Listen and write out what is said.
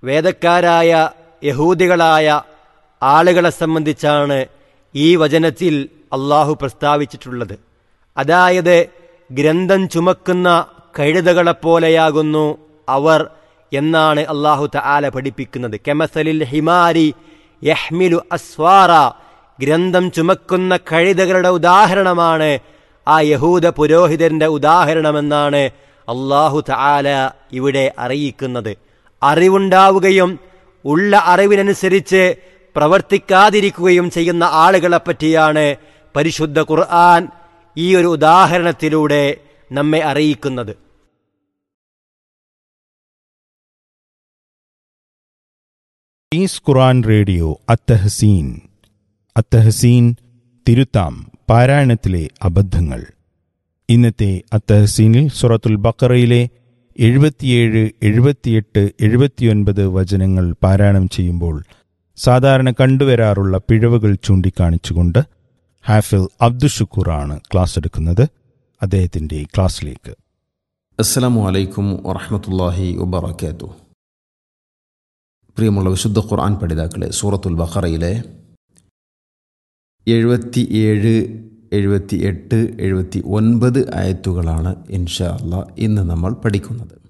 വേദക്കാരായ യഹൂദികളായ ആളുകളെ സംബന്ധിച്ചാണ് ഈ വചനത്തിൽ അള്ളാഹു പ്രസ്താവിച്ചിട്ടുള്ളത് അതായത് ഗ്രന്ഥം ചുമക്കുന്ന കഴുതകളെപ്പോലെയാകുന്നു അവർ എന്നാണ് അള്ളാഹു തആല പഠിപ്പിക്കുന്നത് കെമസലിൽ ഹിമാരി യഹ്മിലു അസ്വാറ ഗ്രന്ഥം ചുമക്കുന്ന കഴുതകളുടെ ഉദാഹരണമാണ് ആ യഹൂദ പുരോഹിതന്റെ ഉദാഹരണമെന്നാണ് അള്ളാഹു തആല ഇവിടെ അറിയിക്കുന്നത് അറിവുണ്ടാവുകയും ഉള്ള അറിവിനനുസരിച്ച് പ്രവർത്തിക്കാതിരിക്കുകയും ചെയ്യുന്ന ആളുകളെ പറ്റിയാണ് പരിശുദ്ധ ഖുർആൻ ഈ ഒരു ഉദാഹരണത്തിലൂടെ നമ്മെ അറിയിക്കുന്നത് ഈസ് ഖുറാൻ റേഡിയോ അത്തഹസീൻ അത്തഹസീൻ തിരുത്താം പാരായണത്തിലെ അബദ്ധങ്ങൾ ഇന്നത്തെ അത്തഹസീനിൽ സുറത്തുൽ ബക്കറയിലെ എഴുപത്തിയേഴ് എഴുപത്തിയെട്ട് എഴുപത്തിയൊൻപത് വചനങ്ങൾ പാരായണം ചെയ്യുമ്പോൾ സാധാരണ കണ്ടുവരാറുള്ള പിഴവുകൾ ചൂണ്ടിക്കാണിച്ചുകൊണ്ട് ഹാഫിൽ അബ്ദുഷുക്കൂറാണ് ക്ലാസ് എടുക്കുന്നത് അദ്ദേഹത്തിന്റെ ക്ലാസ്സിലേക്ക് അസ്സലാമു അലൈക്കും വറഹമത്തല്ലാഹി വബറക്കാത്തു പ്രിയമുള്ള വിശുദ്ധ ഖുർആൻ പഠിതാക്കളെ സൂറത്തുൽ ബഖറയിലെ എഴുപത്തി ഏഴ് എഴുപത്തി എട്ട് എഴുപത്തി ഒൻപത് ആയത്തുകളാണ് ഇൻഷാ അള്ളാ ഇന്ന് നമ്മൾ പഠിക്കുന്നത്